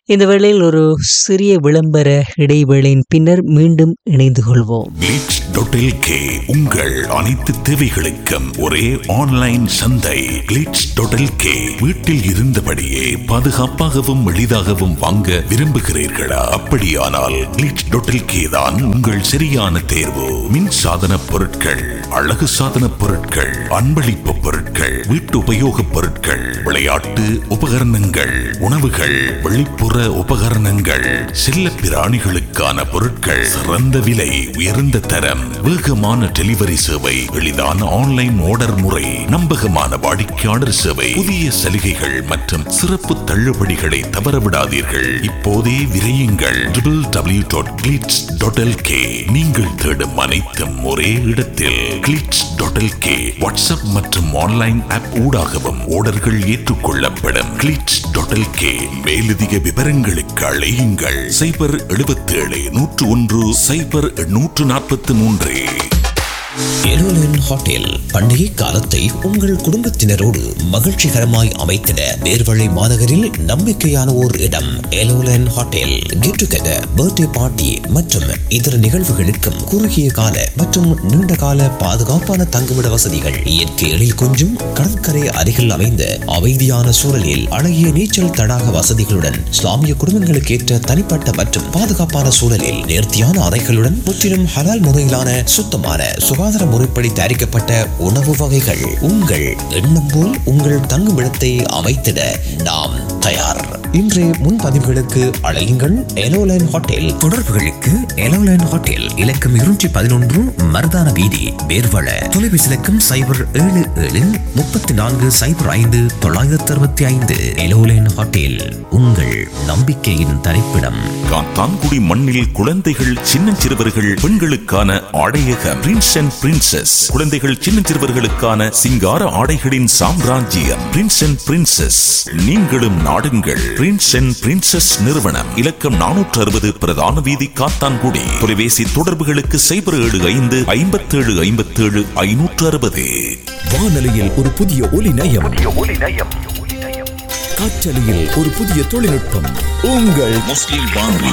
இந்த வேளையில் ஒரு சிறிய விளம்பர இடைவேளையின் பின்னர் மீண்டும் இணைந்து கொள்வோம் கிளிட்ஸ் டாட் கே உங்கள் அனைத்து தேவைகளுக்கும் ஒரே ஆன்லைன் சந்தை கிளிட்ஸ் டாட் கே வீட்டில் இருந்தபடியே பாதுகாப்பாகவும் எளிதாகவும் வாங்க விரும்புகிறீர்களா அப்படியானால் கிளிட்ஸ் டாட் கே தான் உங்கள் சரியான தேர்வு மின் சாதன பொருட்கள் அழகு சாதன பொருட்கள் அன்பளிப்பு பொருட்கள் வீட்டு உபயோகப் பொருட்கள் விளையாட்டு உபகரணங்கள் உணவுகள் வெளிப்புற உபகரணங்கள் செல்ல பிராணிகளுக்கான பொருட்கள் சிறந்த விலை உயர்ந்த தரம் வேகமான டெலிவரி சேவை எளிதான ஆன்லைன் ஆர்டர் முறை நம்பகமான வாடிக்கையாளர் சேவை புதிய சலுகைகள் மற்றும் சிறப்பு தள்ளுபடிகளை தவறவிடாதீர்கள் இப்போதே விரையுங்கள் W dot Glitz dot K நீங்கள் தேடும் அனைத்தும் ஒரே இடத்தில் கிளிட்ஸ் டாட் கே வாட்ஸ்அப் மற்றும் ஆன்லைன் ஆப் ஊடாகவும் ஆர்டர்கள் ஏற்றுக்கொள்ளப்படும் கிளிட்ஸ் டாட் கே மேலதிக விவரங்களுக்கு அழையுங்கள் சைபர் 77 நூற்று ஒன்று சைபர் நூற்று நாற்பத்தி மூன்று எருலன் ஹோட்டல் பண்டிகை காலத்தை உங்கள் குடும்பத்தினரோடு மகிழ்ச்சிகரமாய் அமைத்திட நேர்வழி மாநகரில் நம்பிக்கையான ஓர் இடம் எலோலன் hotel get together birthday party மற்றும் இதர நிகழ்வுகளுக்கும் குறுகிய கால மற்றும் நீண்ட கால பாதுகாப்பான தங்குமிட வசதிகள் இயற்கை எழில் கொஞ்சும் கடற்கரை அருகில் அமைந்த அமைதியான சூழலில் அழகிய நீச்சல் தடாக வசதிகளுடன் இஸ்லாமிய குடும்பங்களுக்கு ஏற்ற தனிப்பட்ட மற்றும் பாதுகாப்பான சூழலில் நேர்த்தியான அறைகளுடன் முற்றிலும் ஹலால் முறையிலான சுத்தமான சுகாதார முறைப்படி தயாரிக்கப்பட்ட உணவு வகைகள் உங்கள் எண்ணம் போல் உங்கள் தங்குமிடத்தை அமைத்திட நாம் தயார் இன்றைய முன்பதிவுகளுக்கு அழையுங்கள் எலோலைன் ஹோட்டல் தொடர்புகளுக்கு எலோலைன் ஹோட்டல் இலக்கம் இருநூற்றி பதினொன்று மருதான வீதி வேர்வள தொலைபேசி இலக்கம் சைபர் ஏழு ஏழு முப்பத்தி நான்கு சைபர் ஐந்து தொள்ளாயிரத்தி அறுபத்தி ஐந்து எலோலைன் ஹோட்டல் உங்கள் நம்பிக்கையின் தரிப்பிடம் காத்தான்குடி மண்ணில் குழந்தைகள் சின்னஞ்சிறுவர்கள் பெண்களுக்கான ஆடையக பிரின்ஸ் அண்ட் பிரின்சஸ் குழந்தைகள் சின்னஞ்சிறுவர்களுக்கான சிங்கார ஆடைகளின் சாம்ராஜ்யம் பிரின்ஸ் அண்ட் பிரின்சஸ் நீங்களும் நாடுங்கள் பிரின்ஸ் அண்ட் பிரின்சஸ் நிறுவனம் இலக்கம் நானூற்று அறுபது பிரதான வீதி காத்தான்குடி தொலைபேசி தொடர்புகளுக்கு சைபர் ஏழு ஐந்து ஐம்பத்தேழு ஐம்பத்தேழு ஐநூற்று அறுபது வானொலியில் ஒரு புதிய ஒலி நயம் காற்றலையில் ஒரு புதிய தொழில்நுட்பம் உங்கள் முஸ்லிம் வானொலி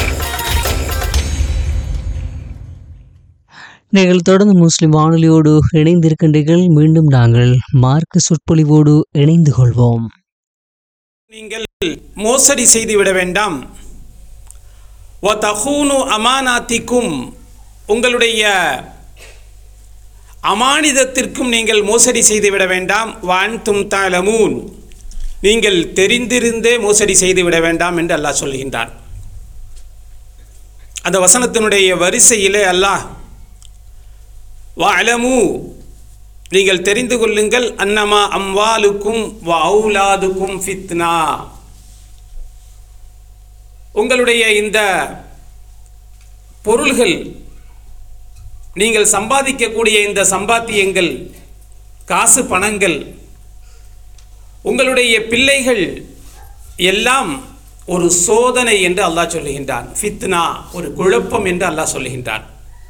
நீங்கள் தொடர்ந்து முஸ்லிம் வானொலியோடு இணைந்திருக்கின்றீர்கள் மீண்டும் நாங்கள் மார்க்க சொற்பொழிவோடு இணைந்து கொள்வோம் நீங்கள் மோசடி செய்துவிட வேண்டாம் வதஹூனு அமானாத்திக்கும் உங்களுடைய அமானிதத்திற்கும் நீங்கள் மோசடி செய்துவிட வேண்டாம் வான் தும் தாலமூன் நீங்கள் தெரிந்திருந்தே மோசடி செய்துவிட வேண்டாம் என்று அல்லாஹ் சொல்கின்றான் அந்த வசனத்தினுடைய வரிசையிலே அல்லாஹ் வஅலமு நீங்கள் தெரிந்து கொள்ளுங்கள் அன்னமா அம்வாலுக்கும் வ அவுலாதுக்கும் ஃபித்னா உங்களுடைய இந்த பொருள்கள் நீங்கள் சம்பாதிக்கக்கூடிய இந்த சம்பாத்தியங்கள் காசு பணங்கள் உங்களுடைய பிள்ளைகள் எல்லாம் ஒரு சோதனை என்று அல்லாஹ் சொல்லுகின்றான் ஃபித்னா ஒரு குழப்பம் என்று அல்லாஹ் சொல்லுகின்றான்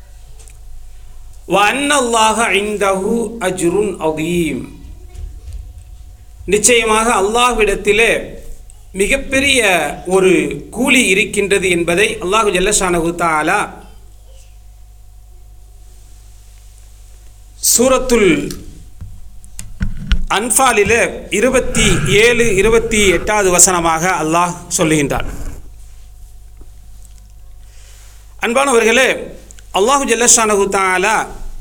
வன்னல்லாஹ இந்தஹு அஜ்ருன் அதீம் நிச்சயமாக அல்லாஹ்விடத்திலே மிகப்பெரிய ஒரு கூலி இருக்கின்றது என்பதை அல்லாஹு ஜல்லஷானஹு தாலா சூரத்துல் அன்ஃபாலிலே இருபத்தி ஏழு இருபத்தி எட்டாவது வசனமாக அல்லாஹ் சொல்லுகின்றான் அன்பானவர்களே அல்லாஹு ஜல்லஷானஹு தாலா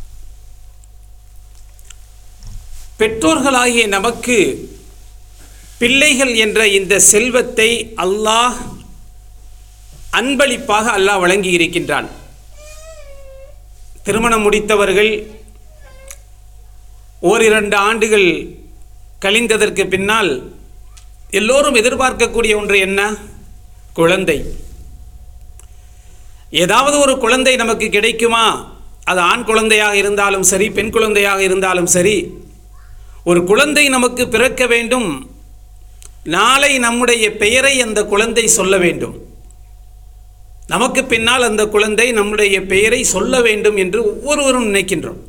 பெற்றோர்களாகிய நமக்கு பிள்ளைகள் என்ற இந்த செல்வத்தை அல்லாஹ் அன்பளிப்பாக அல்லாஹ் வழங்கி இருக்கின்றான் திருமணம் முடித்தவர்கள் ஓரிரண்டு ஆண்டுகள் கழிந்ததற்கு பின்னால் எல்லோரும் எதிர்பார்க்கக்கூடிய ஒன்று என்ன குழந்தை ஏதாவது ஒரு குழந்தை நமக்கு கிடைக்குமா அது ஆண் குழந்தையாக இருந்தாலும் சரி பெண் குழந்தையாக இருந்தாலும் சரி ஒரு குழந்தை நமக்கு பிறக்க வேண்டும் நாளை நம்முடைய பெயரை அந்த குழந்தை சொல்ல வேண்டும் நமக்கு பின்னால் அந்த குழந்தை நம்முடைய பெயரை சொல்ல வேண்டும் என்று ஒவ்வொருவரும் நினைக்கின்றோம்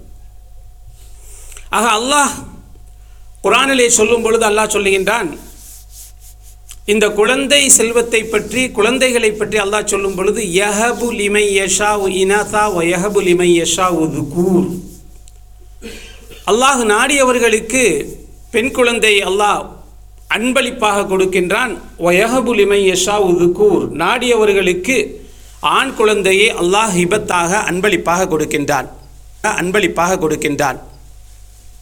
ஆக அல்லாஹ் குரானிலே சொல்லும் பொழுது அல்லாஹ் சொல்லுகின்றான் இந்த குழந்தை செல்வத்தை பற்றி குழந்தைகளை பற்றி அல்லாஹ் சொல்லும் பொழுது யஹபு லிமை யஷா இனதா வ யஹபு லிமை யஷா உதுகூர் அல்லாஹ் நாடியவர்களுக்கு பெண் குழந்தை அல்லாஹ் அன்பளிப்பாக கொடுக்கின்றான் வயஹபு லிமை யஷா உதுகூர் நாடியவர்களுக்கு ஆண் குழந்தையை அல்லாஹ் ஹிபத்தாக அன்பளிப்பாக கொடுக்கின்றான் அன்பளிப்பாக கொடுக்கின்றான்